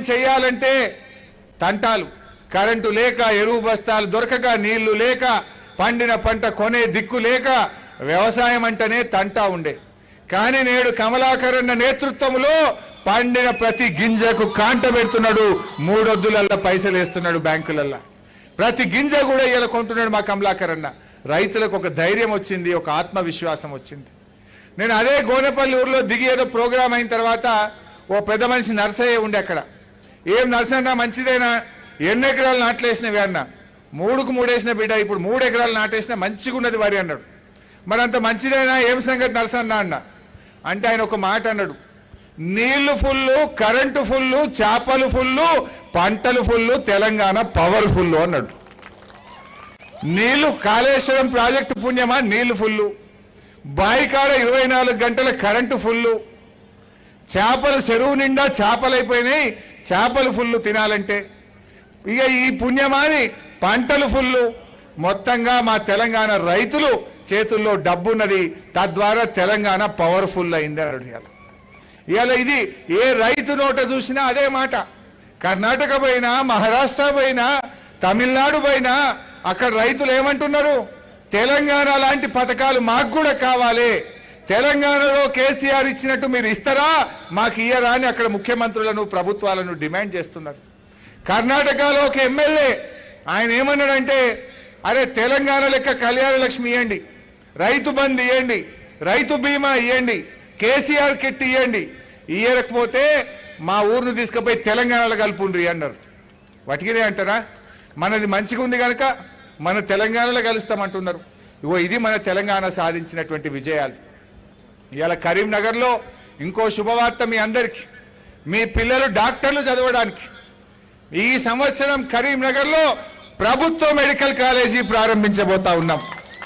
వ్యవసాయం చేయాలంటే తంటాలు కరెంటు లేక ఎరువు బస్తాలు దొరకక నీళ్లు లేక పండిన పంట కొనే దిక్కు లేక వ్యవసాయం అంటేనే తంటా ఉండే కానీ నేడు కమలాకరణ నేతృత్వంలో పండిన ప్రతి గింజకు కాంట పెడుతున్నాడు మూడొద్దులల్లా పైసలు వేస్తున్నాడు బ్యాంకులల్లా ప్రతి గింజ కూడా ఇలా కొంటున్నాడు మా కమలాకరణ రైతులకు ఒక ధైర్యం వచ్చింది ఒక ఆత్మవిశ్వాసం వచ్చింది నేను అదే గోనెపల్లి ఊర్లో దిగి ఏదో ప్రోగ్రాం అయిన తర్వాత ఓ పెద్ద మనిషి నర్సయ్య ఉండే అక్కడ ఏం నర్సన్న మంచిదేనా ఎన్ని ఎకరాలు నాట్లేసినవి అన్న మూడుకు మూడేసిన బిడ్డ ఇప్పుడు మూడు ఎకరాలు నాటేసిన మంచిగా ఉన్నది వరి అన్నాడు మరి అంత మంచిదేనా ఏం సంగతి నరసన్న అన్న అంటే ఆయన ఒక మాట అన్నాడు నీళ్లు ఫుల్లు కరెంటు ఫుల్లు చేపలు ఫుల్లు పంటలు ఫుల్లు తెలంగాణ పవర్ ఫుల్లు అన్నాడు నీళ్లు కాళేశ్వరం ప్రాజెక్టు పుణ్యమా నీళ్లు ఫుల్లు బాయికాడ ఇరవై నాలుగు గంటల కరెంటు ఫుల్లు చేపలు చెరువు నిండా చేపలైపోయినాయి చేపలు ఫుల్లు తినాలంటే ఇక ఈ పుణ్యమాని పంటలు ఫుల్లు మొత్తంగా మా తెలంగాణ రైతులు చేతుల్లో డబ్బున్నది తద్వారా తెలంగాణ పవర్ఫుల్ అయింది అన్నాడు ఇవాళ ఇవాళ ఇది ఏ రైతు నోట చూసినా అదే మాట కర్ణాటక పోయినా మహారాష్ట్ర పోయినా తమిళనాడు పోయినా అక్కడ రైతులు ఏమంటున్నారు తెలంగాణ లాంటి పథకాలు మాకు కూడా కావాలి తెలంగాణలో కేసీఆర్ ఇచ్చినట్టు మీరు ఇస్తారా మాకు ఇయ్యరా అని అక్కడ ముఖ్యమంత్రులను ప్రభుత్వాలను డిమాండ్ చేస్తున్నారు కర్ణాటకలో ఒక ఎమ్మెల్యే ఆయన ఏమన్నాడంటే అరే తెలంగాణ లెక్క కళ్యాణ లక్ష్మి ఇవ్వండి రైతు బంద్ ఇవ్వండి రైతు బీమా ఇవ్వండి కేసీఆర్ కిట్ ఇవ్వండి ఇయ్యకపోతే మా ఊరిని తీసుకుపోయి తెలంగాణలో కలుపుండ్రి అన్నారు వటికినే అంటారా మనది మంచిగా ఉంది కనుక మన తెలంగాణలో కలుస్తామంటున్నారు ఇగో ఇది మన తెలంగాణ సాధించినటువంటి విజయాలు ఇవాళ కరీంనగర్లో ఇంకో శుభవార్త మీ అందరికీ మీ పిల్లలు డాక్టర్లు చదవడానికి ఈ సంవత్సరం కరీంనగర్లో ప్రభుత్వ మెడికల్ కాలేజీ ప్రారంభించబోతా ఉన్నాం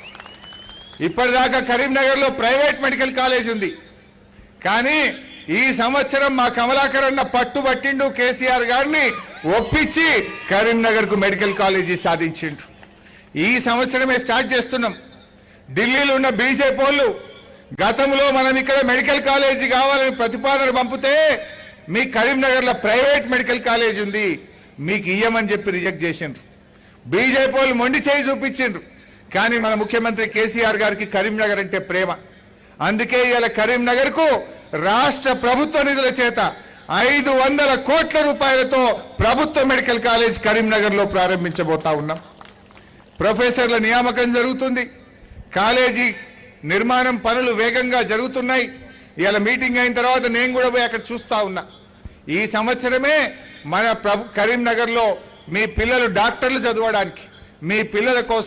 ఇప్పటిదాకా కరీంనగర్లో ప్రైవేట్ మెడికల్ కాలేజ్ ఉంది కానీ ఈ సంవత్సరం మా కమలాకరన్న పట్టుబట్టిండు కేసీఆర్ గారిని ఒప్పించి కరీంనగర్ కు మెడికల్ కాలేజీ సాధించిండు ఈ సంవత్సరమే స్టార్ట్ చేస్తున్నాం ఢిల్లీలో ఉన్న బీజేపీ వాళ్ళు గతంలో మనం ఇక్కడ మెడికల్ కాలేజీ కావాలని ప్రతిపాదన పంపితే మీ కరీంనగర్లో ప్రైవేట్ మెడికల్ కాలేజ్ ఉంది మీకు ఇయ్యమని చెప్పి రిజెక్ట్ చేసిండ్రు బీజేపీ వాళ్ళు మొండి చేయి చూపించిండ్రు కానీ మన ముఖ్యమంత్రి కేసీఆర్ గారికి కరీంనగర్ అంటే ప్రేమ అందుకే ఇవాళ కరీంనగర్ కు రాష్ట్ర ప్రభుత్వ నిధుల చేత ఐదు వందల కోట్ల రూపాయలతో ప్రభుత్వ మెడికల్ కాలేజ్ కరీంనగర్ లో ప్రారంభించబోతా ఉన్నాం ప్రొఫెసర్ల నియామకం జరుగుతుంది కాలేజీ నిర్మాణం పనులు వేగంగా జరుగుతున్నాయి ఇవాళ మీటింగ్ అయిన తర్వాత నేను కూడా పోయి అక్కడ చూస్తా ఉన్నా ఈ సంవత్సరమే మన ప్రభు కరీంనగర్లో మీ పిల్లలు డాక్టర్లు చదవడానికి మీ పిల్లల కోసం